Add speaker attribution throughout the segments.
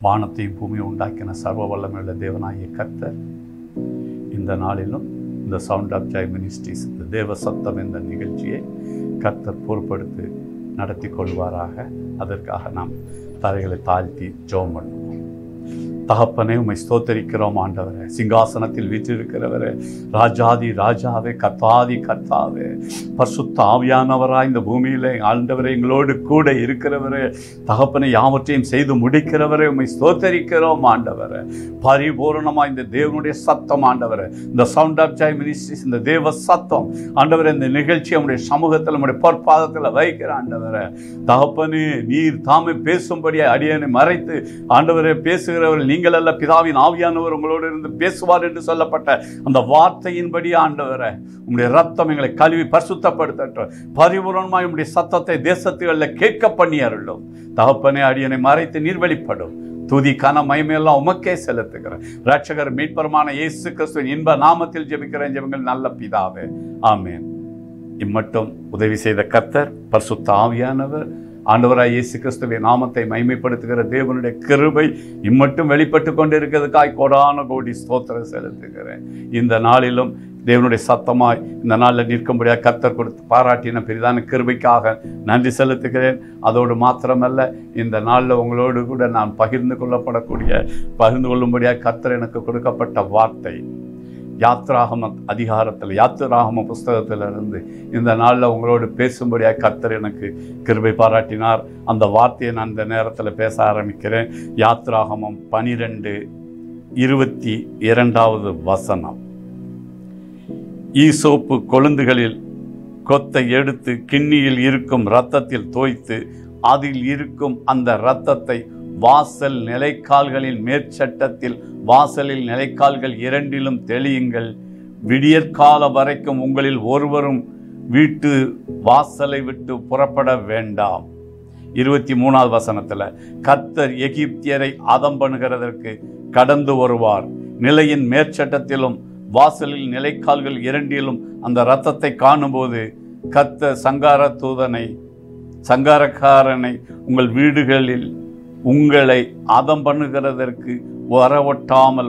Speaker 1: வானத்தையும் பூமியை உண்டாக்கின சர்வ வல்லமையுள்ள தேவனாகிய கர்த்தர் இந்த நாளிலும் இந்த சவுண்ட் ஆஃப் ஜாய் மினிஸ்ட்ரிஸ் இந்த தேவ சத்தம் என்ற நிகழ்ச்சியை கர்த்தர் பொறுப்படுத்தி நடத்தி கொள்வாராக அதற்காக நாம் தலைகளை தாழ்த்தி ஜெபம் பண்ணுவோம் தகப்பனே உம்மை ஸ்தோத்தரிக்கிறோம் ஆண்டவரே சிங்காசனத்தில் வீற்றிருக்கிறவரே ராஜாதி ராஜாவே கத்தாதி கத்தாவே பரிசுத்த ஆவியானவராய் இந்த பூமியிலே ஆண்டவரே எங்களோடு கூட இருக்கிறவரே தகப்பனை யாவற்றையும் செய்து முடிக்கிறவரே உம்மை ஸ்தோத்தரிக்கிறோம் ஆண்டவரே பரிபூரணமா இந்த தேவனுடைய சத்தம் ஆண்டவரே இந்த சவுண்ட் ஆஃப் ஜாய் மினிஸ்ட்ரிஸ் இந்த தேவ சத்தம் ஆண்டவரே இந்த நிகழ்ச்சி நம்முடைய சமூகத்தில் நம்முடைய பொற்பாதத்தில் வைக்கிற ஆண்டவரே தகப்பனே நீர் தாமே பேசும்படி அடியனை மறைத்து ஆண்டவரே பேசுகிறவர் நீங்கள் அல்ல பிதாவின் ஆவியானவர் உங்களோடு இருந்து பேசுவார் என்று சொல்லப்பட்ட அந்த வார்த்தையின்படி ஆண்டவரே உங்களுடைய ரத்தம் எங்களை கழுவி பரிசுத்தப்படுத்தட்டும் பரிபூரணமாய் உங்களுடைய சத்தத்தை தேசத்துகளில் கேட்க பண்ணி அருளும் தகப்பனே அடியனை மறைத்து நீர் வெளிப்படும் துதி கன மயமையெல்லாம் உமக்கே செலுத்துகிறேன் ரட்சகர் மீட்பரமான இயேசு கிறிஸ்துவின் இன்ப நாமத்தில் ஜெபிக்கிறேன் ஜெபங்கள் நல்ல பிதாவே ஆமென் இம்மட்டும் உதவி செய்த கர்த்தர் பரிசுத்த ஆவியானவர் ஆண்டவராய் இயேசு கிறிஸ்துவின் நாமத்தை மைமைப்படுத்துகிற தேவனுடைய கிருபை இம்மட்டும் வெளிப்பட்டு கொண்டிருக்கிறதுக்காய் கோடான கோடி ஸ்தோத்திரம் செலுத்துகிறேன் இந்த நாளிலும் தேவனுடைய சத்தமாய் இந்த நாளில் நிற்கும்படியாக கர்த்தர் கொடுத்து பாராட்டின பெரிதான கிருபைக்காக நன்றி செலுத்துகிறேன் அதோடு மாத்திரமல்ல இந்த நாளில் உங்களோடு கூட நான் பகிர்ந்து கொள்ளப்படக்கூடிய பகிர்ந்து கொள்ளும்படியாக கர்த்தர் எனக்கு கொடுக்கப்பட்ட வார்த்தை யாத்ராகம அதிகாரத்தில் யாத்திராகம புஸ்தகத்திலிருந்து இந்த நாளில் உங்களோடு பேசும்படியாக கர்த்தர் எனக்கு கிருபை பாராட்டினார் அந்த வார்த்தையை நான் இந்த நேரத்தில் பேச ஆரம்பிக்கிறேன் யாத்ராகமம் பனிரெண்டு இருபத்தி இரண்டாவது வசனம் ஈசோப்பு கொழுந்துகளில் கொத்தை எடுத்து கிண்ணியில் இருக்கும் இரத்தத்தில் தோய்த்து அதில் இருக்கும் அந்த இரத்தத்தை வாசல் நிலைக்கால்களின் மேற்சட்டத்தில் வாசலில் நிலைக்கால்கள் இரண்டிலும் தெளியுங்கள் விடியற்கால வரைக்கும் உங்களில் ஒருவரும் வீட்டு வாசலை விட்டு புறப்பட வேண்டாம் இருபத்தி மூணாவது வசனத்துல கர்த்தர் எகிப்தியரை அதம் பண்ணுகிறதற்கு கடந்து வருவார் நிலையின் மேற்சட்டத்திலும் வாசலில் நிலைக்கால்கள் இரண்டிலும் அந்த இரத்தத்தை காணும்போது கர்த்தர் சங்கார தூதனை சங்காரக்காரனை உங்கள் வீடுகளில் உங்களை அதம் பண்ணுகிறதற்கு வரவொட்டாமல்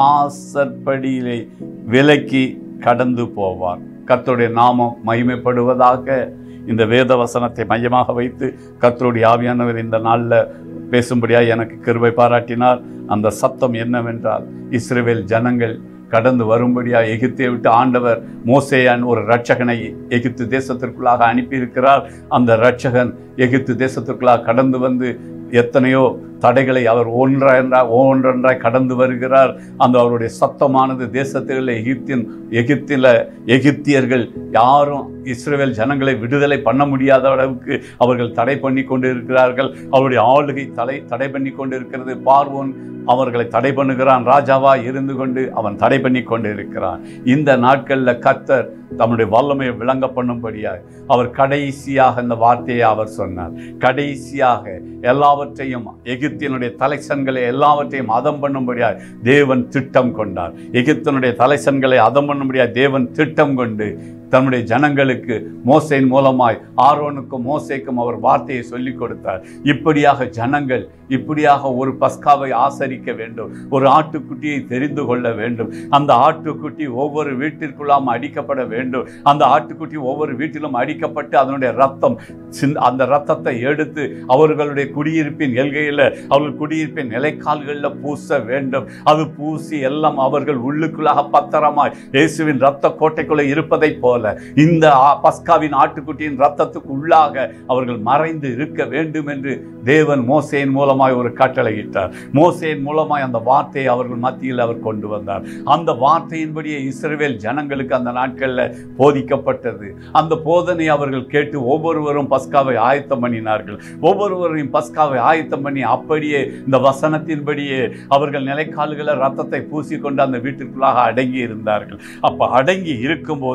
Speaker 1: வாசற்படியிலே விலக்கி கடந்து போவார் கர்த்தருடைய நாமம் மகிமைப்படுவதாக இந்த வேத வசனத்தை மையமாக வைத்து கர்த்தருடைய ஆவியானவர் இந்த நாளில் பேசும்படியாக எனக்கு கிருபை பாராட்டினார் அந்த சத்தம் என்னவென்றால் இஸ்ரேல் ஜனங்கள் கடந்து வரும்படியாக எகிப்தை விட்டு ஆண்டவர் மோசேயான் ஒரு இரட்சகனை எகிப்து தேசத்திற்குள்ளாக அனுப்பியிருக்கிறார் அந்த இரட்சகன் எகிப்து தேசத்திற்குள்ளாக கடந்து வந்து எத்தனையோ தடைகளை அவர் ஒன்றென்றாய் ஒன்றொன்றாய் கடந்து வருகிறார் அந்த அவருடைய சத்தமானது தேசத்தில் எகிப்தின் எகிப்தில் எகிப்தியர்கள் யாரும் இஸ்ரேல் ஜனங்களை விடுதலை பண்ண முடியாத அளவுக்கு அவர்கள் தடை பண்ணி கொண்டு இருக்கிறார்கள் அவருடைய ஆளுகை தடை தடை பண்ணி கொண்டு இருக்கிறது பார்வோன் அவர்களை தடை பண்ணுகிறான் ராஜாவா இருந்து கொண்டு அவன் தடை பண்ணி கொண்டு இருக்கிறான் இந்த நாட்களில் கத்தர் தம்முடைய வல்லமையை விளங்க பண்ணும்படியாக அவர் கடைசியாக இந்த வார்த்தையை அவர் சொன்னார் கடைசியாக எல்லாவற்றையும் எகிப்தினுடைய தலைசன்களை எல்லாவற்றையும் அதம் பண்ணும்படியாக தேவன் திட்டம் கொண்டார் எகிப்தினுடைய தலைசன்களை அதம் பண்ணும்படியாக தேவன் திட்டம் கொண்டு தன்னுடைய ஜனங்களுக்கு மோசையின் மூலமாய் ஆரோனுக்கும் மோசைக்கும் அவர் வார்த்தையை சொல்லிக் கொடுத்தார் இப்படியாக ஜனங்கள் இப்படியாக ஒரு பஸ்காவை ஆசரிக்க வேண்டும் ஒரு ஆட்டுக்குட்டியை தெரிந்து கொள்ள வேண்டும் அந்த ஆட்டுக்குட்டி ஒவ்வொரு வீட்டிற்குள்ளாம் அடிக்கப்பட வேண்டும் அந்த ஆட்டுக்குட்டி ஒவ்வொரு வீட்டிலும் அடிக்கப்பட்டு அதனுடைய ரத்தம் சிந்- அந்த ரத்தத்தை எடுத்து அவர்களுடைய குடியிருப்பின் எல்கையில் அவர்கள் குடியிருப்பின் நிலைக்கால்களில் பூச வேண்டும் அது பூசி எல்லாம் அவர்கள் உள்ளுக்குள்ளாக பத்திரமாய் இயேசுவின் ரத்த கோட்டைக்குள்ளே இருப்பதைப் போல இந்த ஆ- பஸ்காவின் ஆட்டுக்குட்டியின் ரத்தத்துக்கு உள்ளாக அவர்கள் மறைந்து இருக்க வேண்டும் என்று தேவன் மோசேயின் மூலமாய் ஒரு கட்டளையிட்டார் மோசேயின் மூலமாய் அந்த வார்த்தையை அவர்கள் மத்தியில் அவர் கொண்டு வந்தார் அந்த வார்த்தையின்படியே இஸ்ரவேல் ஜனங்களுக்கு அந்த நாட்களில் போதிக்கப்பட்டது அந்த போதனை அவர்கள் கேட்டு ஒவ்வொருவரும் பஸ்காவை ஆயத்தம் பண்ணினார்கள் ஒவ்வொருவரையும் பஸ்காவை ஆயத்தம் பண்ணி அப்படியே இந்த வசனத்தின்படியே அவர்கள் நிலைக்கால்களை ரத்தத்தை பூசிக்கொண்டு அந்த வீட்டிற்குள்ளாக அடங்கி இருந்தார்கள் அப்ப அடங்கி இருக்கும்போது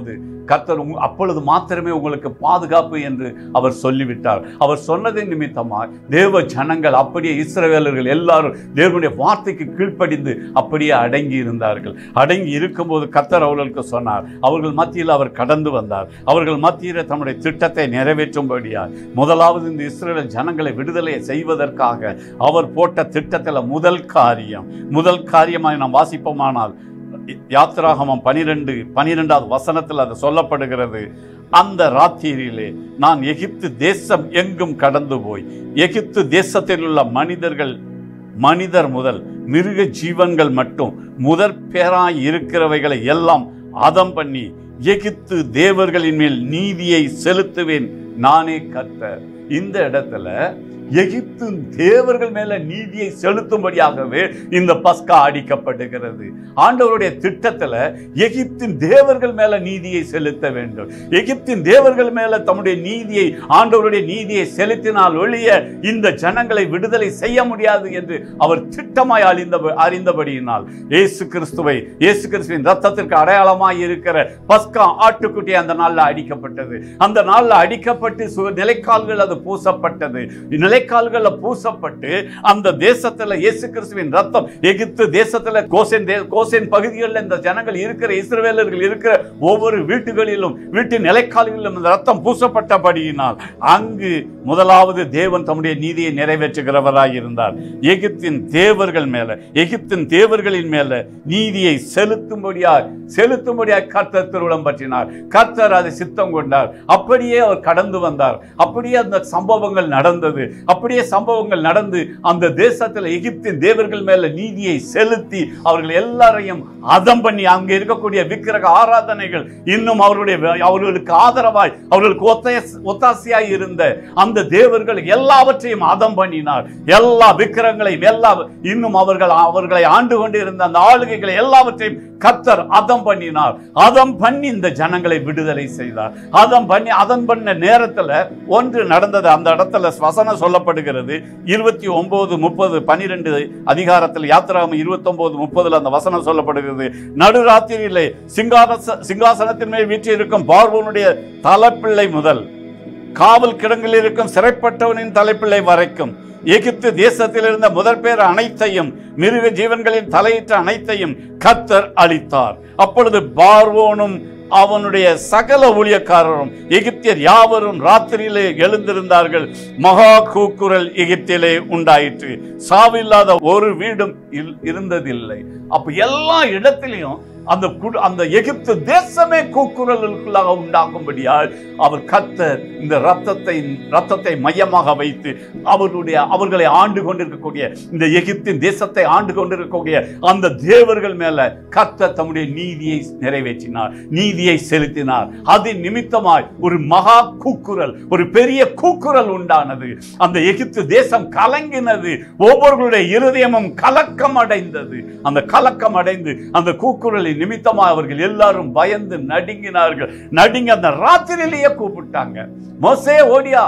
Speaker 1: கர்த்தர் உங்க- அப்பொழுது மாத்திரமே உங்களுக்கு பாதுகாப்பு என்று அவர் சொல்லிவிட்டார் அவர் சொன்னதின் நிமித்தமாய் தேவ ஜனங்கள் அப்படியே இஸ்ரவேலர்கள் எல்லாரும் தேவனுடைய வார்த்தைக்கு கீழ்ப்படிந்து அப்படியே அடங்கி இருந்தார்கள் அடங்கி இருக்கும்போது கர்த்தர் அவர்களுக்கு சொன்னார் அவர்கள் மத்தியில் அவர் கடந்து வந்தார் அவர்கள் மத்தியில் தம்முடைய திட்டத்தை நிறைவேற்றும்படியார் முதலாவது இந்த இஸ்ரவேல் ஜனங்களை விடுதலை செய்வதற்காக அவர் போட்ட திட்டத்தில் முதல் காரியம் முதல் காரியமாய் நாம் வாசிப்போமானால் யாத்திராகமம் பனிரெண்டு பனிரெண்டாவது வசனத்தில் அது சொல்லப்படுகிறது அந்த ராத்திரியிலே நான் எகிப்து தேசம் எங்கும் கடந்து போய் எகிப்து தேசத்தில் உள்ள மனிதர்கள் மனிதர் முதல் மிருக ஜீவன்கள் மட்டும் முதற் பேராய் இருக்கிறவைகளை எல்லாம் அதம் பண்ணி எகிப்து தேவர்களின் மேல் நீதியை செலுத்துவேன் நானே கர்த்தர் இந்த இடத்துல எகிப்து தேவர்கள் மேல நீதியை செலுத்தும்படியாகவே இந்த பஸ்கா அடிக்கப்படுகிறது ஆண்டவருடைய திட்டத்துல எகிப்தின் தேவர்கள் மேல நீதியை செலுத்த வேண்டும் எகிப்தின் தேவர்கள் மேல தம்முடைய நீதியை ஆண்டவருடைய நீதியை செலுத்தினால் ஒழிய இந்த ஜனங்களை விடுதலை செய்ய முடியாது என்று அவர் திட்டமாய் அறிந்த அறிந்தபடியினால் இயேசு கிறிஸ்துவை இயேசு கிறிஸ்துவின் ரத்தத்திற்கு அடையாளமாய் இருக்கிற பஸ்கா ஆட்டுக்குட்டி அந்த நாள்ல அடிக்கப்பட்டது அந்த நாள்ல அடிக்கப்பட்டு சு- நிலைக்கால்கள் அது பூசப்பட்டது நிலைக்கால்கள்ல பூசப்பட்டு அந்த தேசத்துல இயேசு கிறிஸ்துவின் ரத்தம் எகிப்து தேசத்துல கோசேன் தே- கோசேன் பகுதிகளில் இந்த ஜனங்கள் இருக்கிற இஸ்ரவேலர்கள் இருக்கிற ஒவ்வொரு வீட்டுகளிலும் வீட்டு நிலைக்கால்களிலும் இந்த ரத்தம் பூசப்பட்டபடியினால் அங்கு முதலாவது தேவன் தம்முடைய நீதியை நிறைவேற்றுகிறவராய் இருந்தார் எகிப்தின் தேவர்கள் மேல எகிப்தின் தேவர்களின் மேல நீதியை செலுத்தும்படியாய் செலுத்தும்படியாய் கர்த்தர் திருவிழம் பற்றினார் கர்த்தர் அதை சித்தம் கொண்டார் அப்படியே அவர் கடந்து வந்தார் அப்படியே அந்த சம்பவங்கள் நடந்தது அப்படியே சம்பவங்கள் நடந்து அந்த தேசத்தில் எகிப்தின் தேவர்கள் மேல நீதியை செலுத்தி அவர்கள் எல்லாரையும் அதம் பண்ணி அங்க இருக்கக்கூடிய விக்கிரக ஆராதனைகள் இன்னும் அவர்களுடைய அவர்களுக்கு ஆதரவாய் அவர்களுக்கு ஒத்தைய ஒத்தாசையாய் இருந்த அந்த தேவர்கள் எல்லாவற்றையும் அதம் பண்ணினார் எல்லா விக்கிரங்களையும் எல்லா இன்னும் அவர்கள் அவர்களை ஆண்டு கொண்டிருந்த அந்த ஆளுகைகளை எல்லாவற்றையும் கத்தர் அதம் பண்ணினார் அதம் பண்ணி இந்த ஜனங்களை விடுதலை செய்தார் அதம் பண்ணி அதம் பண்ண நேரத்துல ஒன்று நடந்தது அந்த இடத்துல வசனம் சொல்லப்படுகிறது இருபத்தி ஒன்பது முப்பது பனிரெண்டு அதிகாரத்தில் யாத்திராம இருபத்தி ஒன்பது முப்பதுல அந்த வசனம் சொல்லப்படுகிறது நடுராத்திரியிலே சிங்காச சிங்காசனத்தின் மேல் வீற்றிருக்கும் பார்வோனுடைய தலைப்பிள்ளை முதல் காவல் கிடங்கில் இருக்கும் சிறைப்பட்டவனின் தலைப்பிள்ளை வரைக்கும் எகிப்து தேசத்தில் இருந்த முதற் பேர் அனைத்தையும் மிருக ஜீவன்களின் தலையிட்ட அனைத்தையும் கத்தர் அளித்தார் அப்பொழுது பார்வோனும் அவனுடைய சகல ஊழியக்காரரும் எகிப்தியர் யாவரும் ராத்திரியிலே எழுந்திருந்தார்கள் மகா கூக்குரல் எகிப்திலே உண்டாயிற்று சாவில்லாத ஒரு வீடும் இல்- இருந்ததில்லை அப்ப எல்லா இடத்திலையும் அந்த குடு அந்த எகிப்து தேசமே கூக்குரலுக்குள்ளாக உண்டாகும்படியால் அவர் கத்தர் இந்த ரத்தத்தை ரத்தத்தை மையமாக வைத்து அவர்களுடைய அவர்களை ஆண்டு கொண்டிருக்கக்கூடிய இந்த எகிப்தின் தேசத்தை ஆண்டு கொண்டிருக்கக்கூடிய அந்த தேவர்கள் மேல கத்தர் தம்முடைய நீதியை நிறைவேற்றினார் நீதியை செலுத்தினார் அதன் நிமித்தமாய் ஒரு மகா கூக்குரல் ஒரு பெரிய கூக்குரல் உண்டானது அந்த எகிப்து தேசம் கலங்கினது ஒவ்வொருவருடைய இருதயமும் கலக்கம் அடைந்தது அந்த கலக்கம் அடைந்து அந்த கூக்குரலின் நிமித்தமாக அவர்கள் எல்லாரும் பயந்து நடுங்கினார்கள் நடுங்கி அந்த ராத்திரியிலேயே கூப்பிட்டாங்க மோசே ஓடியா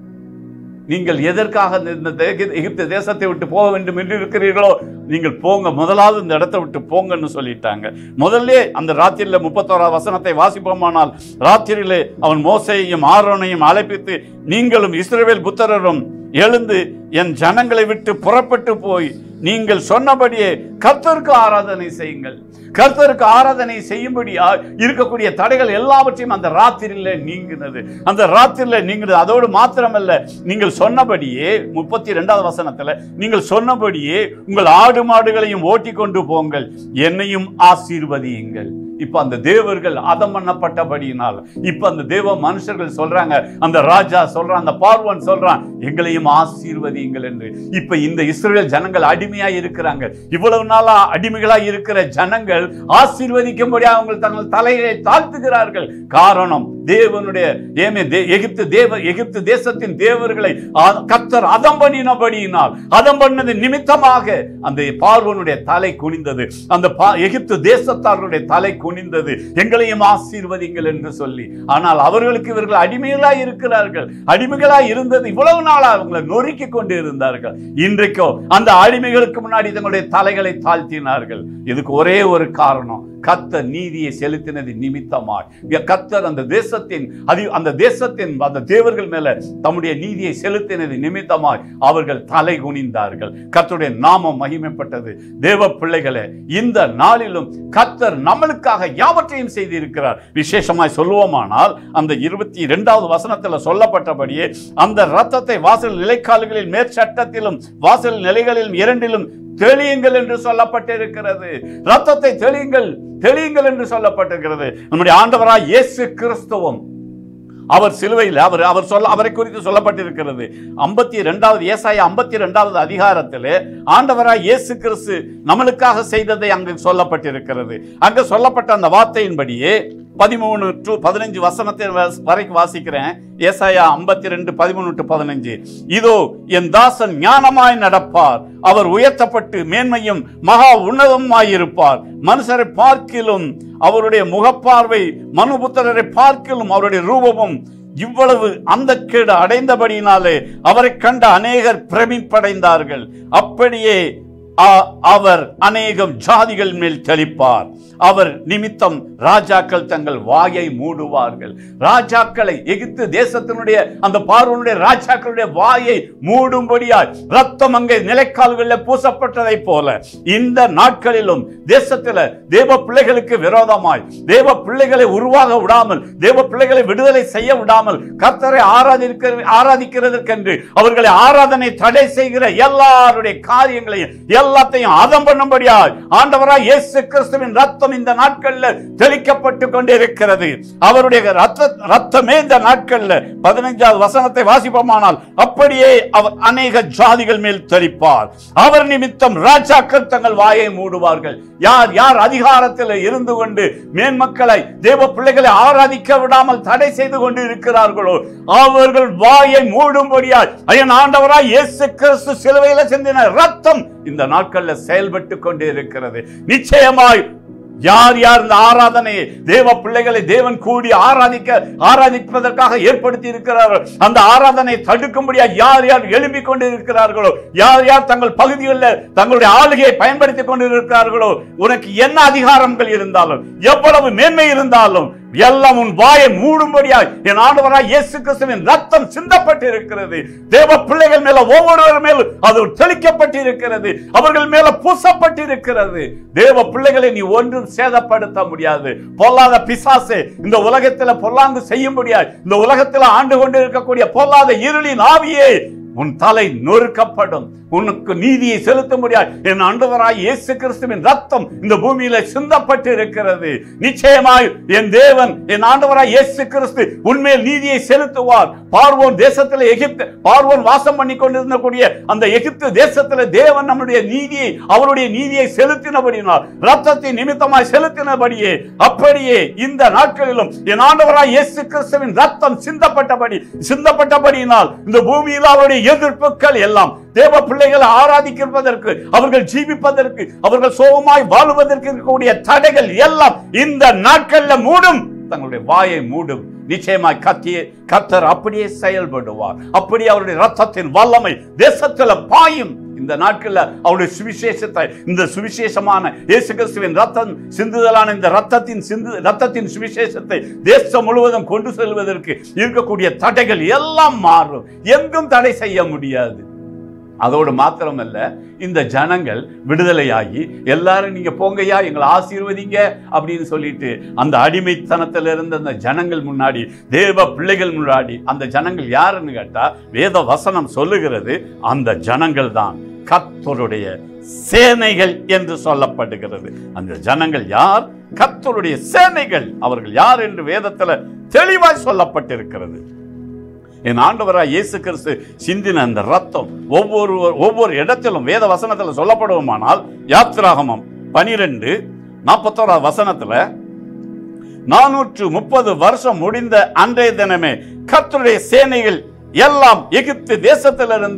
Speaker 1: நீங்கள் எதற்காக இந்த- இந்த தே- எகிப்து தேசத்தை விட்டு போக வேண்டும் என்று இருக்கிறீர்களோ நீங்கள் போங்க முதலாவது இந்த இடத்தை விட்டு போங்கன்னு சொல்லிட்டாங்க முதல்ல அந்த ராத்திரியில முப்பத்தோராவது வசனத்தை வாசிப்போமானால் ராத்திரியிலே அவன் மோசையையும் ஆரோனையும் அழைப்பித்து நீங்களும் இஸ்ரவேல் புத்திரரும் எழுந்து என் ஜனங்களை விட்டு புறப்பட்டு போய் நீங்கள் சொன்னபடியே கர்த்தருக்கு ஆராதனை செய்யுங்கள் கர்த்தருக்கு ஆராதனை செய்யும்படியா இருக்கக்கூடிய தடைகள் எல்லாவற்றையும் அந்த ராத்திரியில நீங்கினது அந்த ராத்திரியில நீங்கினது அதோடு மாத்திரமல்ல நீங்கள் சொன்னபடியே முப்பத்தி ரெண்டாவது வசனத்துல நீங்கள் சொன்னபடியே உங்கள் ஆடு மாடுகளையும் ஓட்டி கொண்டு போங்கள் என்னையும் ஆசீர்வதியுங்கள் இப்ப அந்த தேவர்கள் அதம் பண்ணப்பட்டபடியினால் இப்ப அந்த தேவ மனுஷர்கள் சொல்றாங்க அந்த ராஜா சொல்றான் அந்த பார்வன் சொல்றான் எங்களையும் ஆசீர்வதியுங்கள் என்று இப்ப இந்த இஸ்ரேல் ஜனங்கள் அடிமையா இருக்கிறாங்க இவ்வளவு நாளா அடிமைகளா இருக்கிற ஜனங்கள் ஆசீர்வதிக்கும்படியாக அவங்க தங்கள் தலையை தாழ்த்துகிறார்கள் காரணம் தேவனுடைய ஏமே தே- எகிப்து தேவ எகிப்து தேசத்தின் தேவர்களை ஆ- கர்த்தர் அதம் பண்ணினபடியினால் அதம் பண்ணது நிமித்தமாக அந்த பார்வனுடைய தலை குனிந்தது அந்த பா- எகிப்து தேசத்தாருடைய தலை குனிந்தது எங்களையும் ஆசீர்வதிங்கள் என்று சொல்லி ஆனால் அவர்களுக்கு இவர்கள் அடிமைகளா இருக்கிறார்கள் அடிமைகளா இருந்தது இவ்வளவு நாளா அவங்களை நொறுக்கி கொண்டு இருந்தார்கள் இன்றைக்கோ அந்த அடிமைகளுக்கு முன்னாடி தங்களுடைய தலைகளை தாழ்த்தினார்கள் இதுக்கு ஒரே ஒரு காரணம் கத்தர் நீதியை செலுத்தினது நிமித்தமாய் கத்தர் அந்த தேசத்தின் அது அந்த தேசத்தின் அந்த தேவர்கள் மேல தம்முடைய நீதியை செலுத்தினது நிமித்தமாய் அவர்கள் தலை குனிந்தார்கள் கர்த்தருடைய நாமம் மகிமைப்பட்டது தேவ பிள்ளைகளே இந்த நாளிலும் கத்தர் நம்மளுக்காக யாவற்றையும் செய்திருக்கிறார் விசேஷமாய் சொல்லுவோமானால் அந்த இருபத்தி இரண்டாவது வசனத்துல சொல்லப்பட்டபடியே அந்த ரத்தத்தை வாசல் நிலைக்கால்களில் மேற்சட்டத்திலும் வாசல் நிலைகளிலும் இரண்டிலும் தெளியுங்கள் என்று சொல்லப்பட்டிருக்கிறது ரத்தத்தை தெளியுங்கள் தெளியுங்கள் என்று சொல்லப்பட்டிருக்கிறது நம்முடைய ஆண்டவராய் இயேசு கிறிஸ்துவும் அவர் சிலுவையில் அவர் அவர் சொல்ல அவரை குறித்து சொல்லப்பட்டிருக்கிறது ஐம்பத்தி இரண்டாவது ஏசாய ஐம்பத்தி இரண்டாவது அதிகாரத்திலே ஆண்டவராய் இயேசு கிறிஸ்து நம்மளுக்காக செய்ததை அங்கு சொல்லப்பட்டிருக்கிறது அங்கு சொல்லப்பட்ட அந்த வார்த்தையின்படியே பதிமூணு டு பதினஞ்சு வசனத்தை வ- வரைக்கும் வாசிக்கிறேன் ஏசாயா ஐம்பத்தி ரெண்டு பதிமூணு டு பதினஞ்சு இதோ என் தாசன் ஞானமாய் நடப்பார் அவர் உயர்த்தப்பட்டு மேன்மையும் மகா உன்னதமாயிருப்பார் மனுஷரை பார்க்கிலும் அவருடைய முகப்பார்வை மனுபுத்திரரை பார்க்கிலும் அவருடைய ரூபமும் இவ்வளவு அந்த கேடு அடைந்தபடியினாலே அவரை கண்ட அநேகர் பிரமிப்படைந்தார்கள் அப்படியே அ- அவர் அநேகம் ஜாதிகள் மேல் தெளிப்பார் அவர் நிமித்தம் ராஜாக்கள் தங்கள் வாயை மூடுவார்கள் ராஜாக்களை எகிப்து தேசத்தினுடைய அந்த பார்வனுடைய ராஜாக்களுடைய வாயை மூடும்படியாய் ரத்தம் அங்கே நிலைக்கால்களில் பூசப்பட்டதை போல இந்த நாட்களிலும் தேசத்துல தேவ பிள்ளைகளுக்கு விரோதமாய் தேவ பிள்ளைகளை உருவாக விடாமல் தேவ பிள்ளைகளை விடுதலை செய்ய விடாமல் கர்த்தரை ஆராதிக்க ஆராதிக்கிறதற்கென்று அவர்களை ஆராதனை தடை செய்கிற எல்லாருடைய காரியங்களையும் எல்லாத்தையும் அதம் பண்ணும்படியாய் ஆண்டவராய் இயேசு கிறிஸ்துவின் ரத்தம் இந்த நாட்கள்ல தெளிக்கப்பட்டு கொண்டிருக்கிறது அவருடைய ரத்த ரத்தமே இந்த நாட்கள்ல பதினைஞ்சாவது வசனத்தை வாசிப்போமானால் அப்படியே அவர் அநேக ஜாதிகள் மேல் தெளிப்பார் அவர் நிமித்தம் ராஜாக்கள் தங்கள் வாயை மூடுவார்கள் யார் யார் அதிகாரத்தில் இருந்து கொண்டு மேன்மக்களை தேவ பிள்ளைகளை ஆராதிக்க விடாமல் தடை செய்து கொண்டு இருக்கிறார்களோ அவர்கள் வாயை மூடும்படியாய் ஐயன் ஆண்டவராய் இயேசு கிறிஸ்து சிலுவையில சிந்தின ரத்தம் இந்த நாட்கள்ல செயல்பட்டு கொண்டு இருக்கிறது நிச்சயமாய் யார் யார் இந்த ஆராதனையை தேவ பிள்ளைகளை தேவன் கூடி ஆராதிக்க ஆராதிப்பதற்காக ஏற்படுத்தி இருக்கிறார்கள் அந்த ஆராதனை தடுக்கும்படியா யார் யார் எழும்பிக் கொண்டு இருக்கிறார்களோ யார் யார் தங்கள் பகுதிகளில் தங்களுடைய ஆளுகையை பயன்படுத்திக் கொண்டு இருக்கிறார்களோ உனக்கு என்ன அதிகாரங்கள் இருந்தாலும் எவ்வளவு மேன்மை இருந்தாலும் எல்லாம் உன் வாயை மூடும்படியாய் என் ஆண்டவராய் இயேசு கிறிஸ்துவின் ரத்தம் சிந்தப்பட்டு இருக்கிறது தேவ பிள்ளைகள் மேல ஒவ்வொருவர் மேலும் அது தெளிக்கப்பட்டு இருக்கிறது அவர்கள் மேல பூசப்பட்டு இருக்கிறது தேவ பிள்ளைகளை நீ ஒன்றும் சேதப்படுத்த முடியாது பொல்லாத பிசாசு இந்த உலகத்துல பொல்லாங்கு செய்ய முடியாது இந்த உலகத்துல ஆண்டு கொண்டு இருக்கக்கூடிய பொல்லாத இருளின் ஆவியே உன் தலை நொறுக்கப்படும் உனக்கு நீதியை செலுத்த முடியாது என் ஆண்டவராய் இயேசு கிறிஸ்துவின் ரத்தம் இந்த பூமியில சிந்தப்பட்டு இருக்கிறது நிச்சயமாய் என் தேவன் என் ஆண்டவராய் இயேசு கிறிஸ்து உண்மையில் நீதியை செலுத்துவார் பார்வோன் தேசத்தில் எகிப்து பார்வோன் வாசம் பண்ணி கொண்டிருந்தக்கூடிய அந்த எகிப்து தேசத்தில் தேவன் நம்முடைய நீதியை அவருடைய நீதியை செலுத்தினபடினால் ரத்தத்தின் நிமித்தமாய் செலுத்தினபடியே அப்படியே இந்த நாட்களிலும் என் ஆண்டவராய் இயேசு கிறிஸ்துவின் ரத்தம் சிந்தப்பட்டபடி சிந்தப்பட்டபடியினால் இந்த பூமியில் அவருடைய எதிர்ப்புகள் எல்லாம் தேவ பிள்ளைகளை ஆராதிக்கிறதற்கு அவர்கள் ஜீவிப்பதற்கு அவர்கள் சோகமாய் வாழுவதற்கு இருக்கக்கூடிய தடைகள் எல்லாம் இந்த நாட்கள்ல மூடும் தங்களுடைய வாயை மூடும் நிச்சயமாய் கத்திய கத்தர் அப்படியே செயல்படுவார் அப்படி அவருடைய ரத்தத்தின் வல்லமை தேசத்துல பாயும் இந்த நாட்கள்ல அவருடைய சுவிசேஷத்தை இந்த சுவிசேஷமான இயேசு கிறிஸ்துவின் ரத்தம் சிந்துதலான இந்த ரத்தத்தின் சிந்து ரத்தத்தின் சுவிசேஷத்தை தேசம் முழுவதும் கொண்டு செல்வதற்கு இருக்கக்கூடிய தடைகள் எல்லாம் மாறும் எங்கும் தடை செய்ய முடியாது அதோடு மாத்திரமல்ல இந்த ஜனங்கள் விடுதலையாகி எல்லாரும் நீங்க போங்கய்யா எங்களை ஆசீர்வதிங்க அப்படின்னு சொல்லிட்டு அந்த அடிமைத்தனத்தில் இருந்த அந்த ஜனங்கள் முன்னாடி தேவ பிள்ளைகள் முன்னாடி அந்த ஜனங்கள் யாருன்னு கேட்டா வேத வசனம் சொல்லுகிறது அந்த ஜனங்கள் தான் கத்தருடைய சேனைகள் என்று சொல்லப்படுகிறது அந்த ஜனங்கள் யார் கத்தருடைய சேனைகள் அவர்கள் யார் என்று வேதத்துல தெளிவாய் சொல்லப்பட்டிருக்கிறது என் ஆண்டவராய் இயேசு கிறிஸ்து சிந்தின அந்த ரத்தம் ஒவ்வொரு ஒவ்வொரு இடத்திலும் வேத வசனத்தில் சொல்லப்படுவோமானால் யாத்ராகமம் பனிரெண்டு நாற்பத்தோராவது வசனத்துல நானூற்று முப்பது வருஷம் முடிந்த அன்றைய தினமே கர்த்தருடைய சேனைகள் எல்லாம் எகிப்து தேசத்திலிருந்து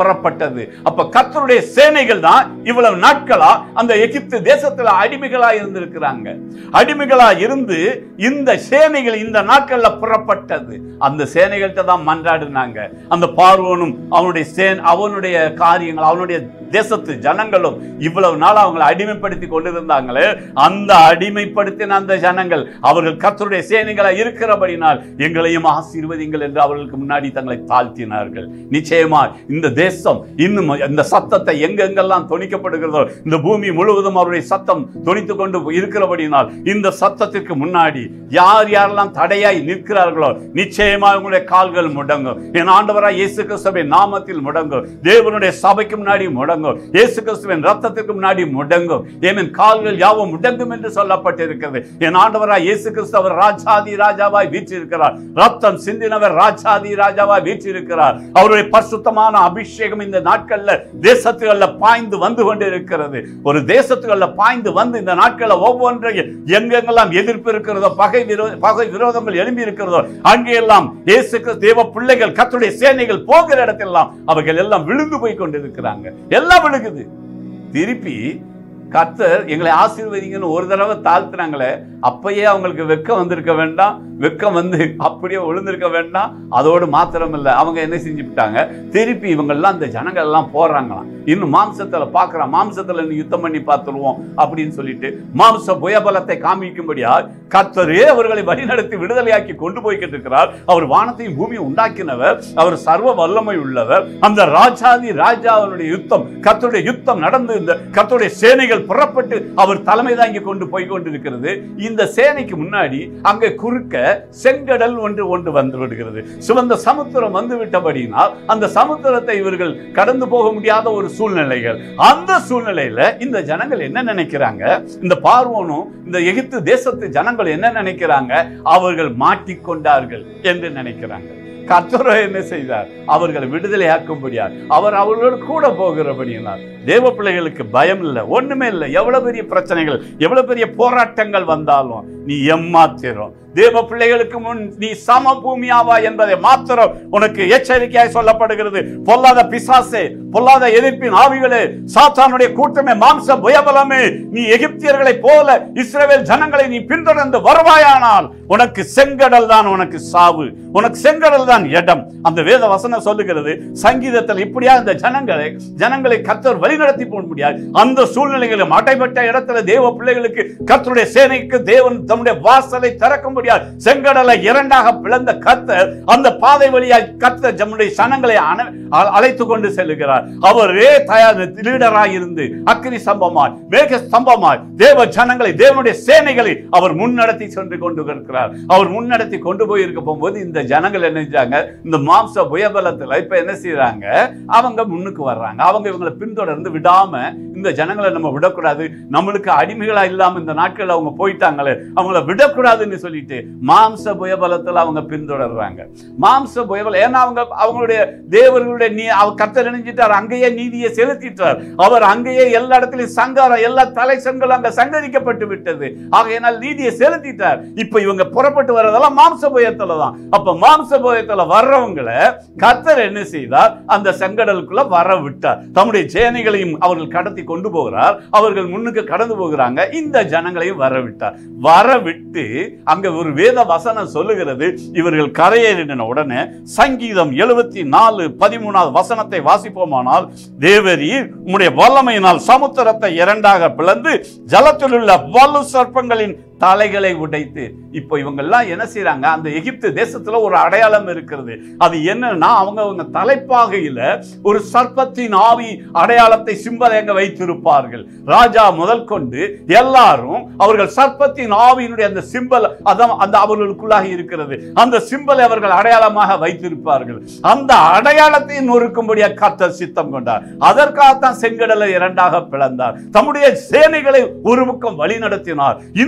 Speaker 1: புறப்பட்டது அப்ப கர்த்தருடைய சேனைகள் தான் இவ்வளவு நாட்களா அந்த எகிப்து தேசத்துல அடிமைகளா இருந்திருக்கிறாங்க அடிமைகளா இருந்து இந்த சேனைகள் இந்த நாட்கள்ல புறப்பட்டது அந்த சேனைகள்கிட்ட தான் மன்றாடினாங்க அந்த பார்வோனும் அவனுடைய சேன் அவனுடைய காரியங்கள் அவனுடைய தேசத்து ஜனங்களும் இவ்வளவு நாள் அவங்களை அடிமைப்படுத்தி கொண்டிருந்தாங்களே அந்த அடிமைப்படுத்தின அந்த ஜனங்கள் அவர்கள் கர்த்தருடைய சேனைகளா இருக்கிறபடினால் எங்களையும் ஆசீர்வதிங்கள் என்று அவர்களுக்கு முன்னாடி தங்களை தாழ்த்தினார்கள் நிச்சயமா இந்த தேசம் இன்னும் இந்த சத்தத்தை எங்கெங்கெல்லாம் தொனிக்கப்படுகிறதோ இந்த பூமி முழுவதும் அவருடைய சத்தம் தொனித்துக் கொண்டு இருக்கிறபடினால் இந்த சத்தத்திற்கு முன்னாடி யார் யாரெல்லாம் தடையாய் நிற்கிறார்களோ நிச்சயமா உங்களுடைய கால்கள் முடங்கும் என் ஆண்டவராய் இயேசு கிறிஸ்துவின் நாமத்தில் முடங்கும் தேவனுடைய சபைக்கு முன்னாடி முடங்கும் இயேசு கிறிஸ்துவின் ரத்தத்திற்கு முன்னாடி முடங்கும் ஏன் கால்கள் யாவும் முடங்கும் என்று சொல்லப்பட்டிருக்கிறது என் ஆண்டவராய் இயேசு கிறிஸ்து அவர் ராஜாதி ராஜாவாய் வீற்றிருக்கிறார் ரத்தம் சிந்தினவர் ராஜாதி ராஜாவாய் வீற்றிருக்கிறார் அவருடைய பரிசுத்தமான அபிஷேகம் இந்த நாட்கள்ல தேசத்துகள்ல பாய்ந்து வந்து கொண்டு இருக்கிறது ஒரு தேசத்துகள்ல பாய்ந்து வந்து இந்த நாட்கள்ல ஒவ்வொன்றையும் எங்கெங்கெல்லாம் எதிர்ப்பு இருக்கிறதோ பகை விரோ பகை விரோதங்கள் எழும்பி இருக்கிறதோ அங்கெல்லாம் இயேசு கிறிஸ்து தேவ பிள்ளைகள் கர்த்தருடைய சேனைகள் போகிற இடத்தெல்லாம் அவர்கள் எல்லாம் விழுந்து போய் கொண்டிருக்கிறாங்க எல்லாம் விழுகுது திருப்பி கர்த்தர் எங்களை ஆசீர்வதிங்கன்னு ஒரு தடவை தாழ்த்துனாங்களே அப்பயே அவங்களுக்கு வெக்கம் வந்திருக்க வேண்டாம் வெக்கம் வந்து அப்படியே விழுந்திருக்க வேண்டாம் அதோடு மாத்திரம் இல்லை அவங்க என்ன செஞ்சுட்டாங்க திருப்பி இவங்கெல்லாம் இந்த ஜனங்கள் எல்லாம் போறாங்களாம் இன்னும் மாம்சத்துல பார்க்கறான் மாம்சத்துல நீ யுத்தம் பண்ணி பார்த்துருவோம் அப்படின்னு சொல்லிட்டு மாம்ச புயபலத்தை காமிக்கும்படியா கர்த்தரே அவர்களை வழிநடத்தி விடுதலையாக்கி கொண்டு போய்கிட்டு இருக்கிறார் அவர் வானத்தையும் பூமியை உண்டாக்கினவர் அவர் சர்வ வல்லமை உள்ளவர் அந்த ராஜாதி ராஜாவினுடைய யுத்தம் கர்த்தருடைய யுத்தம் நடந்து இந்த கர்த்தருடைய சேனைகள் புறப்பட்டு அவர் தலைமை தாங்கி கொண்டு போய் கொண்டிருக்கிறது இந்த சேனைக்கு முன்னாடி அங்கே குறுக்க செங்கடல் ஒன்று ஒன்று வந்து விடுகிறது சிவந்த சமுத்திரம் வந்து விட்டபடியினால் அந்த சமுத்திரத்தை இவர்கள் கடந்து போக முடியாத ஒரு சூழ்நிலைகள் அந்த சூழ்நிலையில இந்த ஜனங்கள் என்ன நினைக்கிறாங்க இந்த பார்வோனும் இந்த எகிப்து தேசத்து ஜனங்கள் என்ன நினைக்கிறாங்க அவர்கள் மாட்டிக்கொண்டார்கள் என்று நினைக்கிறாங்க கர்த்தரோ என்ன செய்தார் அவர்களை விடுதலையாக்கும்படியார் அவர் அவர்களோடு கூட போகிறபடியினார் தேவ பிள்ளைகளுக்கு பயம் இல்லை ஒண்ணுமே இல்லை எவ்வளவு பெரிய பிரச்சனைகள் எவ்வளவு பெரிய போராட்டங்கள் வந்தாலும் நீ எம்மாத்திரம் தேவ பிள்ளைகளுக்கு முன் நீ சம பூமியாவா என்பதை மாத்திரம் உனக்கு எச்சரிக்கையாய் சொல்லப்படுகிறது பொல்லாத பிசாசே பொல்லாத எதிர்ப்பின் ஆவிகளே சாத்தானுடைய கூட்டமே மாம்ச புயபலமே நீ எகிப்தியர்களை போல இஸ்ரவேல் ஜனங்களை நீ பின்தொடர்ந்து வருவாயானால் உனக்கு செங்கடல் தான் உனக்கு சாவு உனக்கு செங்கடல் தான் இடம் அந்த வேத வசனம் சொல்லுகிறது சங்கீதத்தில் இப்படியா இந்த ஜனங்களை ஜனங்களை கர்த்தர் வழிநடத்தி போக முடியாது அந்த சூழ்நிலைகளும் அடைபட்ட இடத்துல தேவ பிள்ளைகளுக்கு கர்த்தருடைய சேனைக்கு தேவன் தம்முடைய வாசலை திறக்க முடியாது செங்கடலை இரண்டாக பிளந்த கர்த்தர் அந்த பாதை வழியாய் கர்த்தர் தம்முடைய சனங்களை அன- அ- அழைத்து கொண்டு செல்லுகிறார் அவரே தயார் லீடராய் இருந்து அக்னி ஸ்தம்பமாய் மேக ஸ்தம்பமாய் தேவ ஜனங்களை தேவனுடைய சேனைகளை அவர் முன்னடத்தி சென்று கொண்டு இருக்கிறார் அவர் முன்னடத்தி கொண்டு போய் இருக்க போகும்போது இந்த ஜனங்கள் என்ன செஞ்சாங்க இந்த மாம்ச புயபலத்துல இப்ப என்ன செய்றாங்க அவங்க முன்னுக்கு வர்றாங்க அவங்க இவங்களை பின்தொடர்ந்து விடாம இந்த ஜனங்களை நம்ம விடக்கூடாது நம்மளுக்கு அடிமைகளா இல்லாம இந்த நாட்கள் அவங்க போயிட்டாங்களே அவங்கள விடக்கூடாதுன்னு சொல்லிட்டு மாம்ச புயபலத்துல அவங்க பின்தொடர்றாங்க மாம்ச புயபலம் ஏன்னா அவங்க அவங்களுடைய தேவர்களுடைய நீ அவர் கத்தர் நினைஞ்சிட்டார் அங்கேயே நீதியை செலுத்திட்டார் அவர் அங்கேயே எல்லா இடத்துலயும் சங்காரம் எல்லா தலை சங்கலும் அங்க சங்கரிக்கப்பட்டு விட்டது ஆகையினால் நீதியை செலுத்திட்டார் இப்ப இவங்க புறப்பட்டு வர்றதெல்லாம் மாம்ச புயத்துல தான் அப்ப மாம்ச புயத்துல வர்றவங்களை கத்தர் என்ன செய்தார் அந்த செங்கடலுக்குள்ள வர விட்டார் தம்முடைய சேனைகளையும் அவர்கள் கடத்தி கொண்டு போகிறார் அவர்கள் முன்னுக்கு கடந்து போகிறாங்க இந்த ஜனங்களையும் வர விட்டார் வர விட்டு அங்க ஒரு வேத வசனம் சொல்லுகிறது இவர்கள் கரையேறின உடனே சங்கீதம் எழுபத்தி நாலு பதிமூணாவது வசனத்தை வாசிப்போமானால் தேவரீர் உம்முடைய வல்லமையினால் சமுத்திரத்தை இரண்டாக பிளந்து ஜலத்தில் உள்ள வலு சர்ப்பங்களின் தலைகளை உடைத்து இப்போ இவங்கெல்லாம் என்ன செய்றாங்க அந்த எகிப்து தேசத்துல ஒரு அடையாளம் இருக்கிறது அது என்னன்னா அவங்க அவங்க தலைப்பாகையில ஒரு சர்ப்பத்தின் ஆவி அடையாளத்தை சிம்பலை அங்க வைத்திருப்பார்கள் ராஜா முதல் கொண்டு எல்லாரும் அவர்கள் சர்ப்பத்தின் ஆவியினுடைய அந்த சிம்பல் அதான் அந்த அவர்களுக்குள்ளாக இருக்கிறது அந்த சிம்பலை அவர்கள் அடையாளமாக வைத்திருப்பார்கள் அந்த அடையாளத்தை நொறுக்கும்படியாக கர்த்தர் சித்தம் கொண்டார் அதற்காகத்தான் செங்கடலை இரண்டாக பிளந்தார் தம்முடைய சேனைகளை ஒரு பக்கம் வழி நடத்தினார் இன்னொரு பக்கம்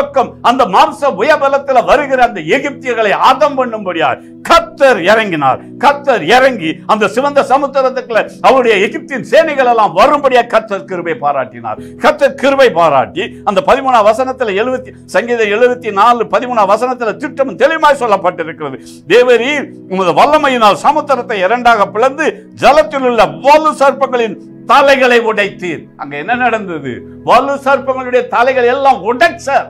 Speaker 1: பக்கம் அந்த மாம்ச உயபலத்துல வருகிற அந்த எகிப்தியர்களை ஆதம் பண்ணும்படியா கத்தர் இறங்கினார் கத்தர் இறங்கி அந்த சிவந்த சமுத்திரத்துக்குள்ள அவருடைய எகிப்தின் சேனைகள் எல்லாம் வரும்படியா கத்தர் கிருபை பாராட்டினார் கத்தர் கிருபை பாராட்டி அந்த பதிமூணாம் வசனத்துல எழுபத்தி சங்கீதம் எழுபத்தி நாலு பதிமூணாம் வசனத்துல திட்டம் தெளிவாய் சொல்லப்பட்டிருக்கிறது தேவரீர் உமது வல்லமையினால் சமுத்திரத்தை இரண்டாக பிளந்து ஜலத்தில் உள்ள வலு சர்ப்பங்களின் தலைகளை உடைத்தீர் அங்க என்ன நடந்தது வலு சர்ப்பங்களுடைய தலைகள் எல்லாம் உடைச்சார்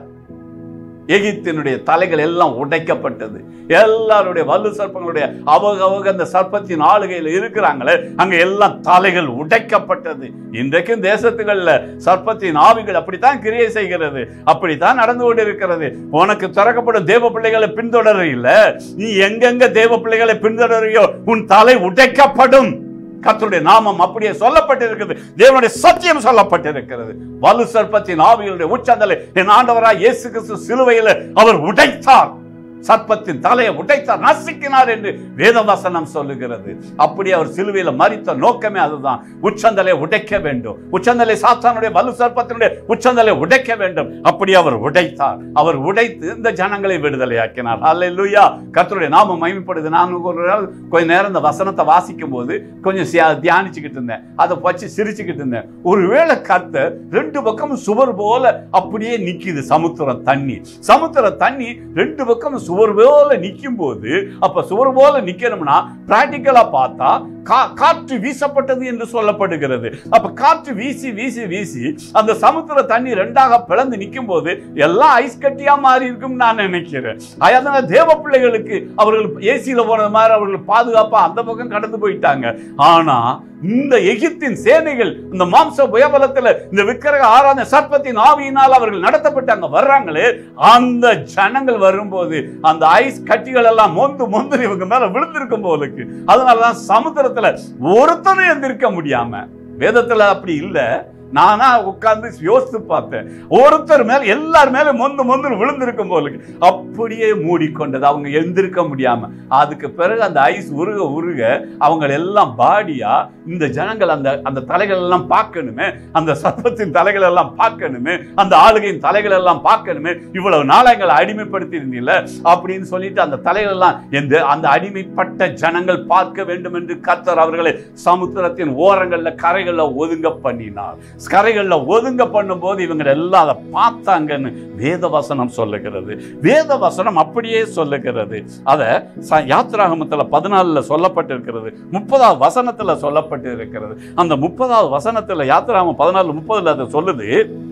Speaker 1: எகிப்தினுடைய தலைகள் எல்லாம் உடைக்கப்பட்டது எல்லாருடைய வலு சர்ப்பங்களுடைய அவங்க அவங்க அந்த சர்ப்பத்தின் ஆளுகையில் இருக்கிறாங்களே அங்க எல்லாம் தலைகள் உடைக்கப்பட்டது இன்றைக்கும் தேசத்துகள்ல சர்ப்பத்தின் ஆவிகள் அப்படித்தான் கிரியை செய்கிறது அப்படித்தான் நடந்து கொண்டு இருக்கிறது உனக்கு திறக்கப்படும் தேவ பிள்ளைகளை பின்தொடரையில் நீ எங்கெங்க தேவ பிள்ளைகளை பின்தொடரையோ உன் தலை உடைக்கப்படும் கர்த்தருடைய நாமம் அப்படியே சொல்லப்பட்டிருக்கிறது தேவனுடைய சத்தியம் சொல்லப்பட்டிருக்கிறது வலு சர்ப்பத்தின் ஆவிகளுடைய உச்சந்தலை என் ஆண்டவராய் இயேசு கிறிஸ்து சிலுவையில் அவர் உடைத்தார் சர்ப்பத்தின் தலையை உடைத்தார் நசுக்கினார் என்று வேதவசனம் சொல்லுகிறது அப்படி அவர் சிலுவையில மறித்த நோக்கமே அதுதான் உச்சந்தலை உடைக்க வேண்டும் உச்சந்தலை சாத்தானுடைய வலு சர்ப்பத்தினுடைய உச்சந்தலை உடைக்க வேண்டும் அப்படி அவர் உடைத்தார் அவர் உடைத்து இந்த ஜனங்களை விடுதலையாக்கினார் அல்லேலூயா கர்த்தருடைய நாமம் மகிமைப்படுது நான் ஒரு நாள் கொஞ்ச நேரம் இந்த வசனத்தை வாசிக்கும் போது கொஞ்சம் சியா- தியானிச்சுக்கிட்டு இருந்தேன் அதை வச்சு சிரிச்சுக்கிட்டு இருந்தேன் ஒருவேளை கர்த்தர் ரெண்டு பக்கமும் சுவர் போல அப்படியே நிக்குது சமுத்திரம் தண்ணி சமுத்திர தண்ணி ரெண்டு பக்கம் சுவர் போல நிக்கும் போது அப்ப சுவர் போல நிக்கணும்னா பிராக்டிக்கலா பார்த்தா கா- காற்று வீசப்பட்டது என்று சொல்லப்படுகிறது அப்ப காற்று வீசி வீசி வீசி அந்த சமுத்திர தண்ணி ரெண்டாக பிளந்து நிக்கும் போது எல்லாம் ஐஸ் கட்டியா மாறி இருக்கும் நான் நினைக்கிறேன் அதனால தேவ பிள்ளைகளுக்கு அவர்கள் ஏசியில போனது மாதிரி அவர்கள் பாதுகாப்பா அந்த பக்கம் கடந்து போயிட்டாங்க ஆனா இந்த எகிப்தின் சேனைகள் இந்த மாம்ச புயபலத்துல இந்த விக்கிரக ஆராதனை சர்ப்பத்தின் ஆவியினால் அவர்கள் நடத்தப்பட்டு அங்க வர்றாங்களே அந்த ஜனங்கள் வரும்போது அந்த ஐஸ் கட்டிகள் எல்லாம் மொந்து மொந்து இவங்க மேல விழுந்திருக்கும் போலுக்கு அதனாலதான் சமுத்திரத்துல ஒருத்தரும் எந்திருக்க முடியாம வேதத்துல அப்படி இல்ல நானா உட்கார்ந்து யோசித்து பார்த்தேன் ஒருத்தர் மேல எல்லார் மேல மொந்து மொந்து விழுந்திருக்கும் போலுக்கு அப்படியே மூடிக்கொண்டது அவங்க எந்திருக்க முடியாம அதுக்கு பிறகு அந்த ஐஸ் உருக உருக அவங்க எல்லாம் பாடியா இந்த ஜனங்கள் அந்த அந்த தலைகள் எல்லாம் பார்க்கணுமே அந்த சர்ப்பத்தின் தலைகள் எல்லாம் பார்க்கணுமே அந்த ஆளுகையின் தலைகள் எல்லாம் பார்க்கணுமே இவ்வளவு நாளா எங்களை அடிமைப்படுத்தி இருந்தீங்கள அப்படின்னு சொல்லிட்டு அந்த தலைகள் எல்லாம் எந்த அந்த அடிமைப்பட்ட ஜனங்கள் பார்க்க வேண்டும் என்று கர்த்தர் அவர்களை சமுத்திரத்தின் ஓரங்கள்ல கரைகள்ல ஒதுங்க பண்ணினார் கரைகள்ல ஒதுங்க பண்ணும்போது இவங்க எல்லாம் அதை பார்த்தாங்கன்னு வேதவசனம் சொல்லுகிறது வேதவசனம் அப்படியே சொல்லுகிறது அதை ச- யாத்திராகமத்துல பதினாலுல சொல்லப்பட்டிருக்கிறது முப்பதாவது வசனத்துல சொல்லப்பட்டு இருக்கிறது அந்த முப்பதாவது வசனத்துல யாத்திராகமம் பதினாலு முப்பதுல அதை சொல்லுது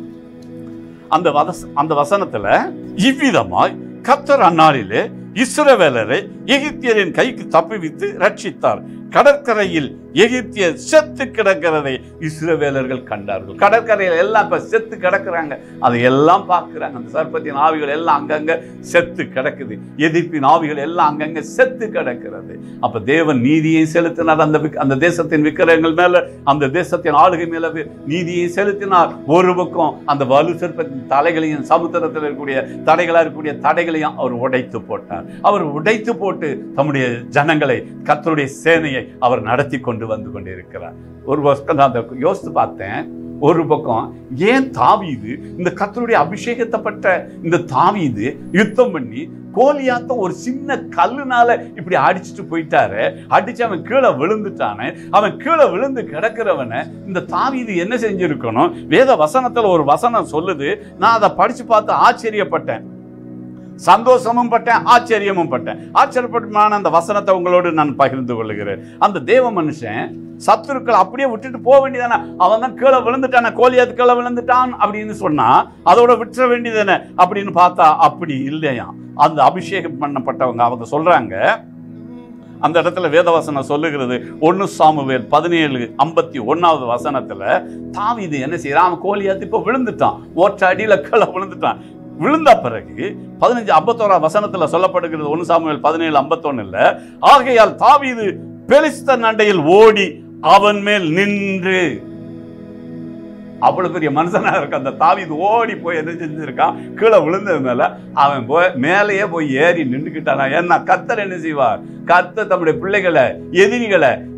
Speaker 1: அந்த வதஸ் அந்த வசனத்துல இவ்விதமாய் கர்த்தர் அந்நாளிலே இஸ்ரவேலரை எகிப்தியரின் கைக்கு தப்புவித்து ரட்சித்தார் கடற்கரையில் எகிப்தியர் செத்து கிடக்கிறதை இஸ்ரவேலர்கள் கண்டார்கள் கடற்கரையில் எல்லாம் இப்ப செத்து கிடக்குறாங்க அதை எல்லாம் பார்க்கிறாங்க அந்த சர்ப்பத்தின் ஆவிகள் எல்லாம் அங்கங்க செத்து கிடக்குது எதிர்ப்பின் ஆவிகள் எல்லாம் அங்கங்க செத்து கிடக்கிறது அப்ப தேவன் நீதியை செலுத்தினார் அந்த விக்- அந்த தேசத்தின் விக்கிரகங்கள் மேல அந்த தேசத்தின் ஆளுகை மேல வி- நீதியை செலுத்தினார் ஒரு பக்கம் அந்த வலு சர்ப்பத்தின் தலைகளையும் சமுத்திரத்தில் இருக்கக்கூடிய தடைகளா இருக்கக்கூடிய தடைகளையும் அவர் உடைத்து போட்டார் அவர் உடைத்து போட்டு தம்முடைய ஜனங்களை கர்த்தருடைய சேனையை அவர் நடத்தி கொண்டு வந்து கொண்டிருக்கிறார் ஒரு பக்கம் நான் அதை யோசித்து பார்த்தேன் ஒரு பக்கம் ஏன் தாவீது இந்த கர்த்தருடைய அபிஷேகத்தப்பட்ட இந்த தாவீது யுத்தம் பண்ணி கோலியாத்த ஒரு சின்ன கல்லுனால இப்படி அடிச்சுட்டு போயிட்டாரு அடிச்சு அவன் கீழே விழுந்துட்டானே அவன் கீழே விழுந்து கிடக்கிறவனை இந்த தாவீது என்ன செஞ்சிருக்கணும் வேத வசனத்துல ஒரு வசனம் சொல்லுது நான் அதை படிச்சு பார்த்து ஆச்சரியப்பட்டேன் சந்தோஷமும் பட்டேன் ஆச்சரியமும் பட்டேன் ஆச்சரியப்பட்டமான அந்த வசனத்தை உங்களோடு நான் பகிர்ந்து கொள்ளுகிறேன் அந்த தேவ மனுஷன் சத்துருக்கள் அப்படியே விட்டுட்டு போக வேண்டியதானே அவன் தான் கீழே விழுந்துட்டானே கோலியாத்து கீழே விழுந்துட்டான் அப்படின்னு சொன்னா அதோட விட்டுற வேண்டியதானே அப்படின்னு பார்த்தா அப்படி இல்லையா அந்த அபிஷேகம் பண்ணப்பட்டவங்க அவங்க சொல்றாங்க அந்த இடத்துல வேதவசனம் சொல்லுகிறது ஒன்னு சாமுவேல் பதினேழு ஐம்பத்தி ஒன்னாவது வசனத்துல தாவீது என்ன செய்யறான் அவன் கோலியாத்து இப்போ விழுந்துட்டான் ஓட்ட அடியில கீழே விழுந்துட்டான் விழுந்த பிறகு பதினஞ்சு ஐம்பத்தோரா வசனத்துல சொல்லப்படுகிறது ஒன்னு சாமுவேல் பதினேழு ஐம்பத்தொன்னுல ஆகையால் தாவீது பெலிஸ்தன் அண்டையில் ஓடி அவன் மேல் நின்று அவ்வளவு பெரிய மனுஷனா இருக்க அந்த தாவீது ஓடி போய் என்ன செஞ்சிருக்கான் கீழே விழுந்தது மேல அவன் போய் மேலேயே போய் ஏறி நின்றுக்கிட்டானா ஏன்னா கத்தர் என்ன செய்வார் கத்தர் தம்முடைய பிள்ளைகளை எதிரிகளை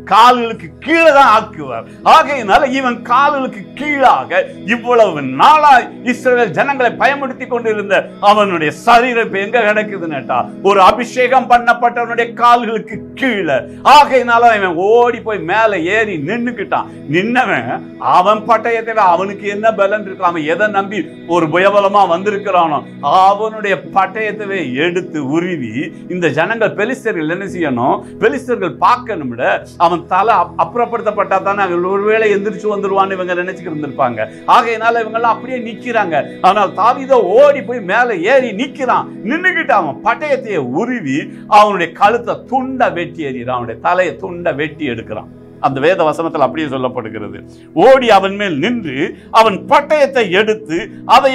Speaker 1: கால்களுக்கு கீழே தான் ஆக்குவார் ஆகையினால இவன் கால்களுக்கு கீழாக இவ்வளவு நாளாய் இஸ்ரவேல் ஜனங்களை பயமுறுத்தி கொண்டிருந்த அவனுடைய சரீரம் இப்ப எங்க கிடக்குதுன்னுட்டா ஒரு அபிஷேகம் பண்ணப்பட்டவனுடைய கால்களுக்கு கீழே ஆகையினால இவன் ஓடி போய் மேல ஏறி நின்னுக்கிட்டான் நின்னவன் அவன் பட்டயத்துல அவனுக்கு என்ன பலன் இருக்கு அவன் எதை நம்பி ஒரு புயபலமா வந்திருக்கிறானோ அவனுடைய பட்டயத்தவே எடுத்து உருவி இந்த ஜனங்கள் பெலிஸ்தர்கள் என்ன செய்யணும் பெலிஸ்தர்கள் பார்க்கணும்ல அவன் தலை அப்- அப்புறப்படுத்தப்பட்டா தானே அவர்கள் ஒருவேளை எந்திரிச்சு வந்துருவான்னு இவங்க நினைச்சுக்கிட்டு இருந்திருப்பாங்க ஆகையினால இவங்க எல்லாம் அப்படியே நிக்கிறாங்க ஆனால் தாவீதோ ஓடி போய் மேல ஏறி நிக்கிறான் நின்னுகிட்டு அவன் பட்டயத்தையே உருவி அவனுடைய கழுத்தை துண்ட வெட்டி எறிகிறான் அவனுடைய தலையை துண்ட வெட்டி எடுக்கிறான் அந்த வேத வசனத்தில் அப்படியே சொல்லப்படுகிறது ஓடி அவன் மேல் நின்று அவன் பட்டயத்தை எடுத்து அதை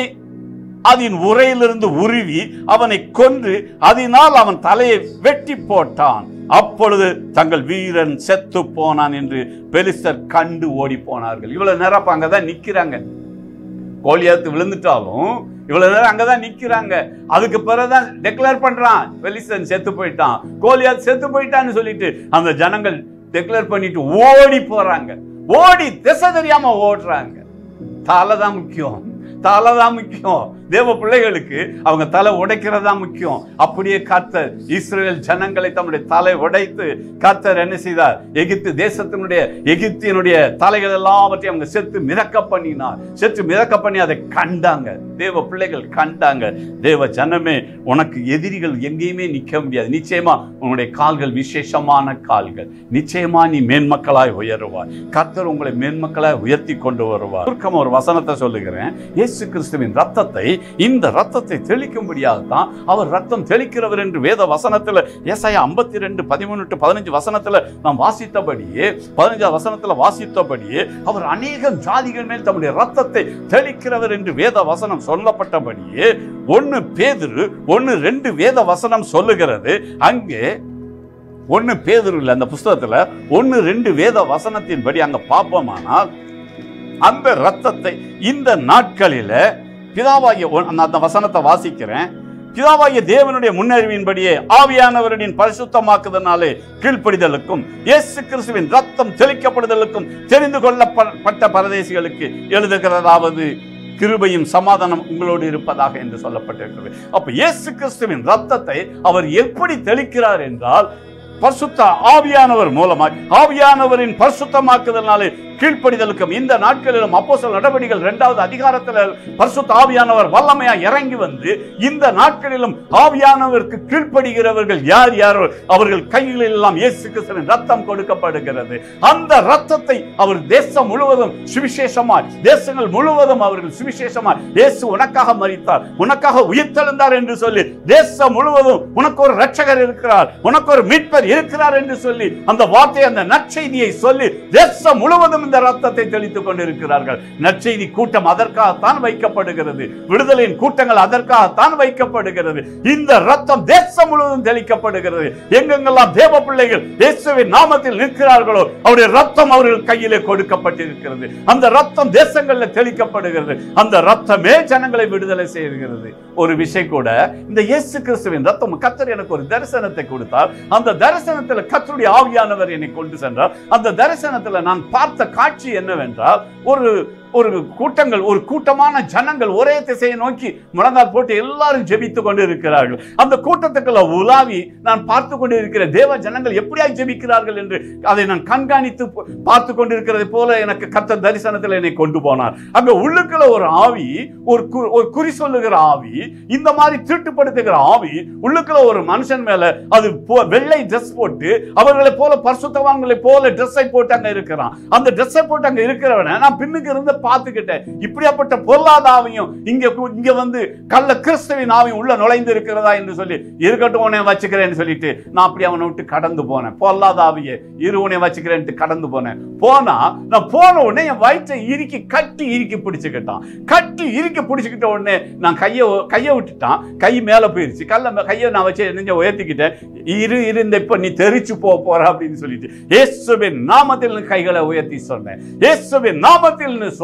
Speaker 1: அதன் உரையிலிருந்து உருவி அவனை கொன்று அதனால் அவன் தலையை வெட்டி போட்டான் அப்பொழுது தங்கள் வீரன் செத்து போனான் என்று பெலிஸ்தர் கண்டு ஓடி போனார்கள் இவ்வளவு நேரம் அப்ப அங்கதான் நிக்கிறாங்க கோலியாத்து விழுந்துட்டாலும் இவ்வளவு நேரம் அங்கதான் நிக்கிறாங்க அதுக்கு பிறகுதான் டெக்ளேர் பண்றான் பெலிஸ்தன் செத்து போயிட்டான் கோலியாத் செத்து போயிட்டான்னு சொல்லிட்டு அந்த ஜனங்கள் டெக்ளேர் பண்ணிட்டு ஓடி போறாங்க ஓடி திசை தெரியாம ஓடுறாங்க தலை தான் முக்கியம் தலை தான் முக்கியம் தேவ பிள்ளைகளுக்கு அவங்க தலை உடைக்கிறதா முக்கியம் அப்படியே கர்த்தர் இஸ்ரேல் ஜனங்களை தம்முடைய தலை உடைத்து கர்த்தர் என்ன செய்தார் எகிப்து தேசத்தினுடைய எகிப்தியனுடைய தலைகள் எல்லாவற்றையும் அவங்க செத்து மிதக்க பண்ணினார் செத்து மிதக்க பண்ணி அதை கண்டாங்க தேவ பிள்ளைகள் கண்டாங்க தேவ ஜனமே உனக்கு எதிரிகள் எங்கேயுமே நிற்க முடியாது நிச்சயமா உன்னுடைய கால்கள் விசேஷமான கால்கள் நிச்சயமா நீ மேன்மக்களாய் உயருவாய் கர்த்தர் உங்களை மேன்மக்களாய் உயர்த்தி கொண்டு வருவார் சுருக்கமா ஒரு வசனத்தை சொல்லுகிறேன் இயேசு கிறிஸ்துவின் ரத்தத்தை இந்த ரத்தத்தை தெளிக்கும்படியாக தான் அவர் ரத்தம் தெளிக்கிறவர் என்று வேத வசனத்துல ஏசாயா ஐம்பத்தி ரெண்டு பதிமூணு டு பதினஞ்சு வசனத்துல நாம் வாசித்தபடியே பதினஞ்சாவது வசனத்துல வாசித்தபடியே அவர் அநேகம் ஜாதிகள் மேல் தம்முடைய ரத்தத்தை தெளிக்கிறவர் என்று வேத வசனம் சொல்லப்பட்டபடியே ஒன்னு பேதுரு ஒன்னு ரெண்டு வேத வசனம் சொல்லுகிறது அங்கே ஒன்னு பேதுரு இல்ல அந்த புஸ்தகத்துல ஒன்னு ரெண்டு வேத வசனத்தின்படி அங்க பார்ப்போமானால் அந்த ரத்தத்தை இந்த நாட்களில பிதாவாகிய ஒ- அந்த- அந்த வசனத்தை வாசிக்கிறேன் பிதாவாகிய தேவனுடைய முன்னறிவின்படியே ஆவியானவரின் பரிசுத்தமாக்குதனாலே கீழ்ப்படிதலுக்கும் இயேசு கிறிஸ்துவின் ரத்தம் தெளிக்கப்படுதலுக்கும் தெரிந்து கொள்ளப்பட்ட பரதேசிகளுக்கு எழுதுகிறதாவது கிருபையும் சமாதானம் உங்களோடு இருப்பதாக என்று சொல்லப்பட்டிருக்கிறது அப்ப இயேசு கிறிஸ்துவின் ரத்தத்தை அவர் எப்படி தெளிக்கிறார் என்றால் பரிசுத்த ஆவியானவர் மூலமாய் ஆவியானவரின் பரிசுத்தமாக்குதல்னாலே கீழ்ப்படிதலுக்கும் இந்த நாட்களிலும் அப்போஸ்தலர் நடவடிக்கைகள் இரண்டாவது அதிகாரத்தில் பரிசுத்த ஆவியானவர் வல்லமையா இறங்கி வந்து இந்த நாட்களிலும் ஆவியானவருக்கு கீழ்ப்படுகிறவர்கள் யார் யாரோ அவர்கள் கைகளில் எல்லாம் இயேசு கிறிஸ்துவின் ரத்தம் கொடுக்கப்படுகிறது அந்த ரத்தத்தை அவர் தேசம் முழுவதும் சுவிசேஷமாய் தேசங்கள் முழுவதும் அவர்கள் சுவிசேஷமாய் இயேசு உனக்காக மரித்தார் உனக்காக உயிர்த்தெழுந்தார் என்று சொல்லி தேசம் முழுவதும் உனக்கு ஒரு ரட்சகர் இருக்கிறார் உனக்கு ஒரு மீட்பர் இருக்கிறார் என்று சொல்லி அந்த வார்த்தை அந்த நற்செய்தியை சொல்லி தேசம் முழுவதும் இந்த ரத்தத்தை தெளித்துக் கொண்டிருக்கிறார்கள் நற்செய்தி கூட்டம் அதற்காகத்தான் வைக்கப்படுகிறது விடுதலையின் கூட்டங்கள் அதற்காகத்தான் வைக்கப்படுகிறது இந்த ரத்தம் தேசம் முழுவதும் தெளிக்கப்படுகிறது எங்கெங்கெல்லாம் தேவ பிள்ளைகள் இயேசுவின் நாமத்தில் நிற்கிறார்களோ அவருடைய ரத்தம் அவர்கள் கையிலே கொடுக்கப்பட்டிருக்கிறது அந்த ரத்தம் தேசங்களில் தெளிக்கப்படுகிறது அந்த ரத்தமே ஜனங்களை விடுதலை செய்கிறது ஒரு விஷயம் கூட இந்த இயேசு கிறிஸ்துவின் ரத்தம் கத்தர் எனக்கு ஒரு தரிசனத்தை கொடுத்தார் அந்த தரிசனத்தில் கத்தருடைய ஆவியானவர் என்னை கொண்டு சென்றார் அந்த தரிசனத்தில் நான் பார்த்த காட்சி என்னவென்றால் ஒரு ஒரு கூட்டங்கள் ஒரு கூட்டமான ஜனங்கள் ஒரே திசையை நோக்கி முழங்கால் போட்டு எல்லாரும் ஜெபித்துக் கொண்டு இருக்கிறார்கள் அந்த கூட்டத்துக்குள்ள உலாவி நான் பார்த்து கொண்டு இருக்கிற தேவ ஜனங்கள் எப்படியாய் ஜெபிக்கிறார்கள் என்று அதை நான் கண்காணித்து ப- பார்த்து கொண்டிருக்கிறது போல எனக்கு கர்த்தர் தரிசனத்தில் என்னை கொண்டு போனார் அங்க உள்ளுக்குள்ள ஒரு ஆவி ஒரு கு- ஒரு குறி சொல்லுகிற ஆவி இந்த மாதிரி தீட்டுப்படுத்துகிற ஆவி உள்ளுக்குள்ள ஒரு மனுஷன் மேல அது போ- வெள்ளை ட்ரெஸ் போட்டு அவர்களை போல பரிசுத்தவான்களை போல ட்ரெஸ்ஸை போட்டு அங்க இருக்கிறான் அந்த ட்ரெஸ்ஸை போட்டு அங்க இருக்கிறவனை நான் பின்னுக்கு இருந்து பார்த்துக்கிட்டேன் இப்படியாப்பட்ட பொல்லாத ஆவியும் இங்க கு- இங்க வந்து கள்ள கிறிஸ்துவின் ஆவியும் உள்ள நுழைந்து இருக்கிறதா என்று சொல்லி இருக்கட்டும் உன்னை வச்சுக்கிறேன்னு சொல்லிட்டு நான் அப்படி அவனை விட்டு கடந்து போனேன் பொல்லாத ஆவியை இரு உன்னை வச்சுக்கிறேன்ட்டு கடந்து போனேன் போனா நான் போன உடனே என் வயிற்றை இறுக்கி கட்டி இறுக்கி பிடிச்சுக்கிட்டான் கட்டி இறுக்கி பிடிச்சுக்கிட்ட உடனே நான் கையை கையை விட்டுட்டான் கை மேல போயிருச்சு கல்ல மே- கையை நான் வச்சு நெஞ்ச உயர்த்திக்கிட்டேன் இரு இரு இந்த இப்ப நீ தெரிச்சு போக போற அப்படின்னு சொல்லிட்டு இயேசுவின் நாமத்தில் கைகளை உயர்த்தி சொன்னேன் இயேசுவின் நாமத்தில் சொன்னேன்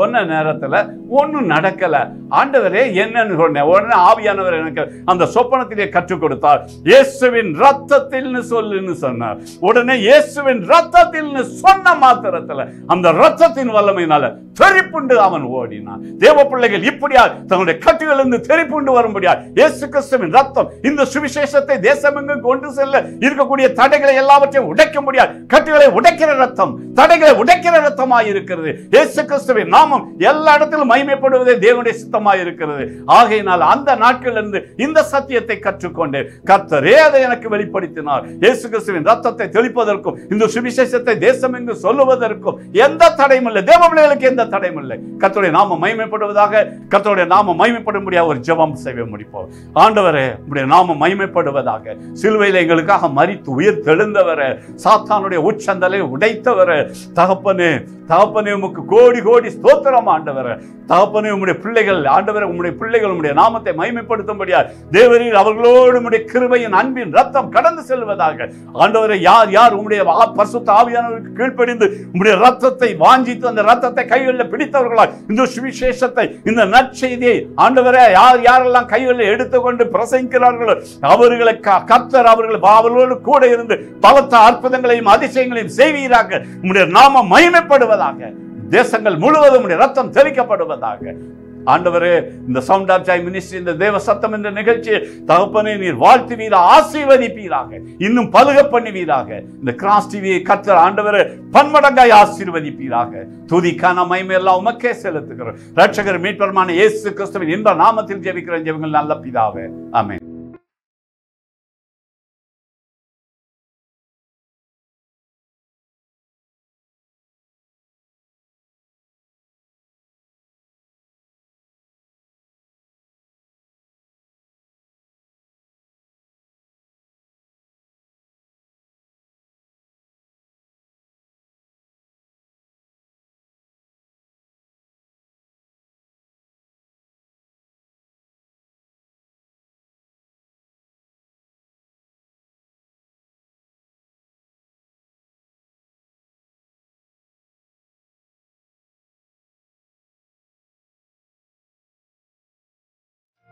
Speaker 1: சொன்ன நேரத்துல ஒண்ணும் நடக்கல ஆண்டவரே என்னன்னு சொன்னேன் உடனே ஆவியானவர் எனக்கு அந்த சொப்பனத்திலே கற்றுக் கொடுத்தார் இயேசுவின் ரத்தத்தில்னு சொல்லுன்னு சொன்னார் உடனே இயேசுவின் ரத்தத்தில்னு சொன்ன மாத்திரத்துல அந்த ரத்தத்தின் வல்லமையினால தெரிப்புண்டு அவன் ஓடினான் தேவ பிள்ளைகள் இப்படியா தங்களுடைய கட்டுகளிலிருந்து தெரிப்புண்டு வரும்படியா இயேசு கிறிஸ்துவின் ரத்தம் இந்த சுவிசேஷத்தை தேசமெங்கும் கொண்டு செல்ல இருக்கக்கூடிய தடைகளை எல்லாவற்றையும் உடைக்க முடியாது கட்டுகளை உடைக்கிற ரத்தம் தடைகளை உடைக்கிற ரத்தமாய் இருக்கிறது இயேசு கிறிஸ்துவின் நாமம் எல்லா இடத்திலும் மகிமைப்படுவதே தேவனுடைய சித்தமாய் இருக்கிறது ஆகையினால் அந்த நாட்களிலிருந்து இந்த சத்தியத்தை கற்றுக்கொண்டு கர்த்தரே அதை எனக்கு வெளிப்படுத்தினார் இயேசு கிறிஸ்துவின் ரத்தத்தை தெளிப்பதற்கும் இந்த சுவிசேஷத்தை தேசமெங்கும் சொல்லுவதற்கும் எந்த தடையும் இல்லை தேவ பிள்ளைகளுக்கு எந்த தடையும் இல்லை கர்த்தருடைய நாமம் மகிமைப்படுவதாக கர்த்தருடைய நாமம் மகிமைப்படும்படியாக ஒரு ஜெபம் செய்ய முடிப்போம் ஆண்டவரே உடைய நாமம் மகிமைப்படுவதாக சிலுவையில் எங்களுக்காக மரித்து உயிர் தெழுந்தவரே சாத்தானுடைய உச்சந்தலை உடைத்தவரே தகப்பனே தகப்பனே உமக்கு கோடி கோடி ஸ்தோத்திரம் ஆண்டவரே தகப்பனே உம்முடைய பிள்ளைகள் ஆண்டவரே உம்முடைய பிள்ளைகள் உம்முடைய நாமத்தை மகிமைப்படுத்தும்படியா தேவரீர் அவர்களோடு உம்முடைய கிருபையின் அன்பின் ரத்தம் கடந்து செல்வதாக ஆண்டவரை யார் யார் உம்முடைய ஆ- பரிசுத்த ஆவியானவருக்கு கீழ்ப்படிந்து உம்முடைய ரத்தத்தை வாஞ்சித்து அந்த ரத்தத்தை கைகளில் பிடித்தவர்களாய் இந்த சுவிசேஷத்தை இந்த நற்செய்தியை ஆண்டவரே யார் யாரெல்லாம் கைகளில் எடுத்துக்கொண்டு பிரசங்கிக்கிறார்களோ அவர்களை க- கர்த்தர் அவர்கள் அவர்களோடு கூட இருந்து பலத்த அற்புதங்களையும் அதிசயங்களையும் செய்வீராக உம்முடைய நாமம் மகிமைப்படுவதாக தேசங்கள் முழுவதும் உம்முடைய ரத்தம் தெளிக்கப்படுவதாக ஆண்டவரே இந்த சவுண்ட் ஆஃப் ஜாய் மினிஸ்ட்ரி இந்த தேவ சத்தம் என்ற நிகழ்ச்சியை தகப்பனே நீர் வாழ்த்துவீரா ஆசீர்வதிப்பீராக இன்னும் பலுக பண்ணுவீராக இந்த கிராஸ் டிவியை கத்தர் ஆண்டவரே பன்மடங்காய் ஆசீர்வதிப்பீராக துதிக்கான மகிமை எல்லாம் உமக்கே செலுத்துகிறோம் ரட்சகர் மீட்பரமான இயேசு கிறிஸ்துவின் இன்ப நாமத்தில் ஜெபிக்கிற ஜெபங்கள் நல்ல பிதாவே ஆமென்